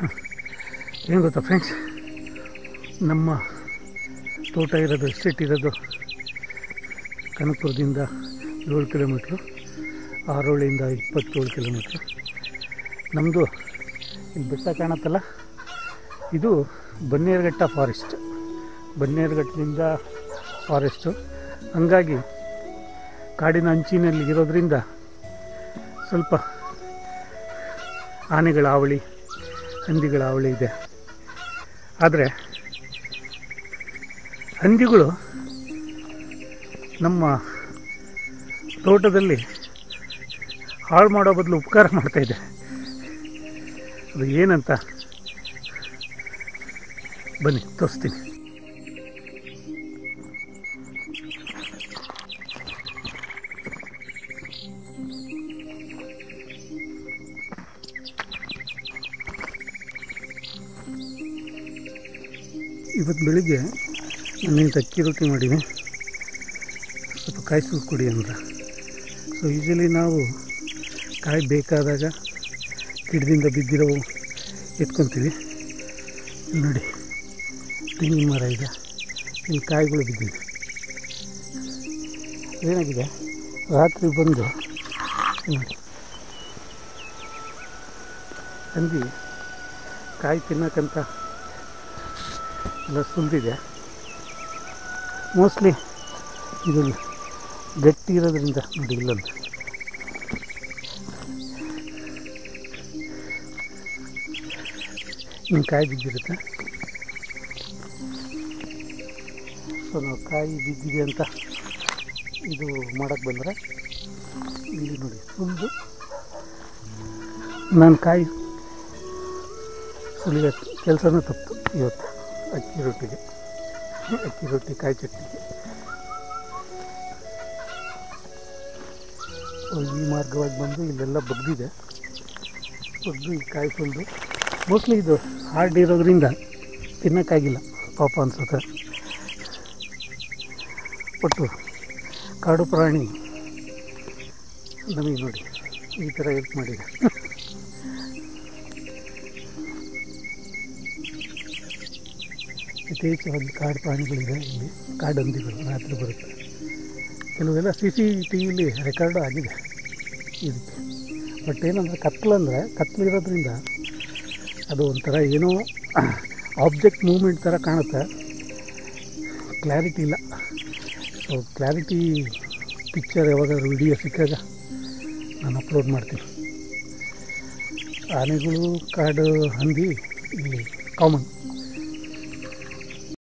ಏನು ಗೊತ್ತಾ ಫ್ರೆಂಡ್ಸ್ ನಮ್ಮ ತೋಟ ಇರೋದು ಎಸ್ಟೇಟ್ ಇರೋದು ಕನಕಪುರದಿಂದ ಏಳು ಕಿಲೋಮೀಟ್ರು ಆರೋಳಿಂದ ಇಪ್ಪತ್ತೇಳು ಕಿಲೋಮೀಟ್ರು ನಮ್ಮದು ಇಲ್ಲಿ ಬೆಟ್ಟ ಕಾಣತ್ತಲ್ಲ ಇದು ಬನ್ನೇರುಘಟ್ಟ ಫಾರೆಸ್ಟ್ ಬನ್ನೇರುಘಟ್ಟದಿಂದ ಫಾರೆಸ್ಟು ಹಂಗಾಗಿ ಕಾಡಿನ ಅಂಚಿನಲ್ಲಿ ಇರೋದ್ರಿಂದ ಸ್ವಲ್ಪ ಆನೆಗಳ ಹಾವಳಿ ಹಂದಿಗಳ ಹಾವಳಿ ಇದೆ ಆದರೆ ಹಂದಿಗಳು ನಮ್ಮ ತೋಟದಲ್ಲಿ ಹಾಳು ಮಾಡೋ ಬದಲು ಉಪಕಾರ ಮಾಡ್ತಾಯಿದೆ ಅದು ಏನಂತ ಬನ್ನಿ ತೋರಿಸ್ತೀನಿ ಇವತ್ತು ಬೆಳಿಗ್ಗೆ ನಾನು ಅಕ್ಕಿ ರೊಟ್ಟಿ ಮಾಡೀನಿ ಸ್ವಲ್ಪ ಕಾಯಿ ಸುಟ್ಟು ಕುಡಿ ಅಂದ್ರೆ ಸೊ ಯೂಶಲಿ ನಾವು ಕಾಯಿ ಬೇಕಾದಾಗ ಗಿಡದಿಂದ ಬಿದ್ದಿರೋವು ಎತ್ಕೊತೀವಿ ಇಲ್ಲಿ ನೋಡಿ ತೆಂಗಿನ ಮರ ಇದೆ ಇಲ್ಲಿ ಕಾಯಿಗಳು ಬಿದ್ದಿವೆ ಏನಾಗಿದೆ ರಾತ್ರಿ ಬಂದು ನೋಡಿ ಹಂದಿ ಕಾಯಿ ತಿನ್ನಕ್ಕಂತ ಎಲ್ಲ ಸುಲಿದಿದೆ ಮೋಸ್ಟ್ಲಿ ಇದು ಗಟ್ಟಿ ಇರೋದ್ರಿಂದ ನೋಡಿ ಇಲ್ಲೊಂದು ಇನ್ನು ಕಾಯಿ ಬಿದ್ದಿರುತ್ತೆ ಸೊ ನಾವು ಕಾಯಿ ಬಿದ್ದಿದೆ ಅಂತ ಇದು ಮಾಡೋಕ್ಕೆ ಬಂದರೆ ಇಲ್ಲಿ ನೋಡಿ ಸುಲಿದು ನಾನು ಕಾಯಿ ಸುಲಿಯೋ ಕೆಲಸನೂ ತಪ್ಪಿತು ಇವತ್ತು ಅಕ್ಕಿ ರೊಟ್ಟಿಗೆ ಅಕ್ಕಿ ರೊಟ್ಟಿ ಕಾಯಿ ಚಟ್ನಿಗೆ ಸೊ ಈ ಮಾರ್ಗವಾಗಿ ಬಂದು ಇಲ್ಲೆಲ್ಲ ಬಗ್ದಿದೆ ಬಗ್ದು ಈ ಕಾಯಿ ಸುಲಿದು ಮೋಸ್ಟ್ಲಿ ಇದು ಹಾರ್ಡ್ ಇರೋದ್ರಿಂದ ತಿನ್ನೋಕ್ಕಾಗಿಲ್ಲ ಪಾಪ ಅನ್ಸುತ್ತೆ ಒಟ್ಟು ಕಾಡು ಪ್ರಾಣಿ ನಮಗೆ ನೋಡಿ ಈ ಥರ ಹೆಲ್ಪ್ ಮಾಡಿದೆ ಯಥೇಚ್ಛವಾಗಿ ಕಾಡು ಪ್ರಾಣಿಗಳಿದೆ ಇಲ್ಲಿ ಕಾಡಂದಿಗಳು ರಾತ್ರಿ ಬರುತ್ತೆ ಕೆಲವೆಲ್ಲ ಸಿ ಸಿ ಟಿ ವಿಲಿ ರೆಕಾರ್ಡು ಆಗಿದೆ ಇದಕ್ಕೆ ಬಟ್ ಏನಂದರೆ ಕತ್ಲಂದರೆ ಕತ್ಲು ಇರೋದ್ರಿಂದ ಅದು ಒಂಥರ ಏನೋ ಆಬ್ಜೆಕ್ಟ್ ಮೂವ್ಮೆಂಟ್ ಥರ ಕಾಣುತ್ತೆ ಕ್ಲಾರಿಟಿ ಇಲ್ಲ ಸೊ ಕ್ಲಾರಿಟಿ ಪಿಕ್ಚರ್ ಯಾವಾಗಾದ್ರೂ ವಿಡಿಯೋ ಸಿಕ್ಕಾಗ ನಾನು ಅಪ್ಲೋಡ್ ಮಾಡ್ತೀನಿ ಆನೆಗಳು ಕಾಡು ಹಂದಿ ಇಲ್ಲಿ ಕಾಮನ್